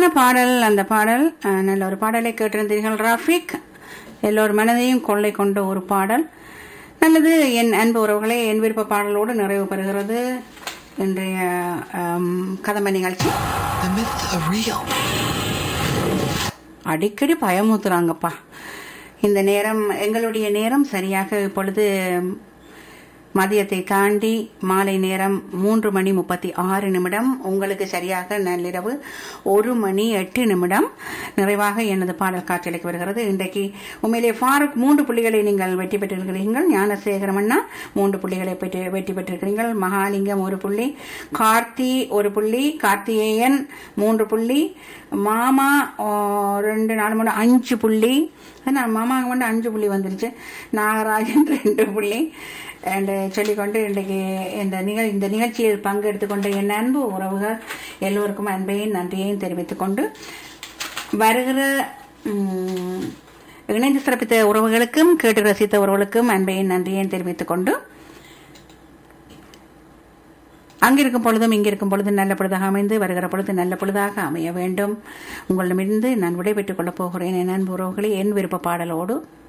பாடல் அந்த பாடல் அஹ், நல்ல ஒரு பாடலை கேட்டிருந்தீர்கள் ரஃபிக் எல்லோர் மனதையும் கொள்ளை கொண்ட ஒரு பாடல் நல்லது என் அன்பு உறவுகளே என் விருப்ப பாடலோடு நிறைவு பெறுகிறது இன்றைய அம், கதம்ப நிகழ்ச்சி The myths are real. அடிக்கடி பயமுத்துறாங்கப்பா இந்த நேரம் எங்களுடைய நேரம் சரியாக இப்பொழுது மதியத்தை தாண்டி மாலை நேரம் மூன்று மணி முப்பத்தி ஆறு நிமிடம் உங்களுக்கு சரியாக நள்ளிரவு ஒரு மணி எட்டு நிமிடம் நிறைவாக எனது பாடல் காட்சியளிக்கு வருகிறது இன்றைக்கு உண்மையிலே ஃபாரூக் மூன்று புள்ளிகளை நீங்கள் வெற்றி பெற்றிருக்கிறீர்கள் ஞானசேகரம் அண்ணா மூன்று புள்ளிகளை பெற்று வெற்றி பெற்றிருக்கிறீர்கள் மகாலிங்கம் ஒரு புள்ளி கார்த்தி ஒரு புள்ளி கார்த்திகேயன் மூன்று புள்ளி மாமா ஆ, ரெண்டு நாலு மூணு அஞ்சு புள்ளி நான் மாமாவுக்கு மட்டும் அஞ்சு புள்ளி வந்துருச்சு நாகராஜன் ரெண்டு புள்ளி அண்ட் சொல்லிக்கொண்டு இன்றைக்கு இந்த நிகழ் இந்த நிகழ்ச்சியில் பங்கெடுத்துக்கொண்ட என் அன்பு உறவுகள் எல்லோருக்கும் அன்பையும் நன்றியையும் தெரிவித்துக் கொண்டு வருகிற ம், இணைந்து சிறப்பித்த உறவுகளுக்கும் கேட்டு ரசித்த உறவுகளுக்கும் அன்பையும் நன்றியையும் தெரிவித்துக் கொண்டு அங்கிருக்கும் பொழுதும் இங்கிருக்கும் பொழுது நல்ல பொழுதாக அமைந்து வருகிற பொழுது நல்ல பொழுதாக அமைய வேண்டும் உங்களிடமிருந்து நான் விடைபெற்றுக் கொள்ளப் போகிறேன் என் அன்பு உறவுகளே என் விருப்ப பாடலோடு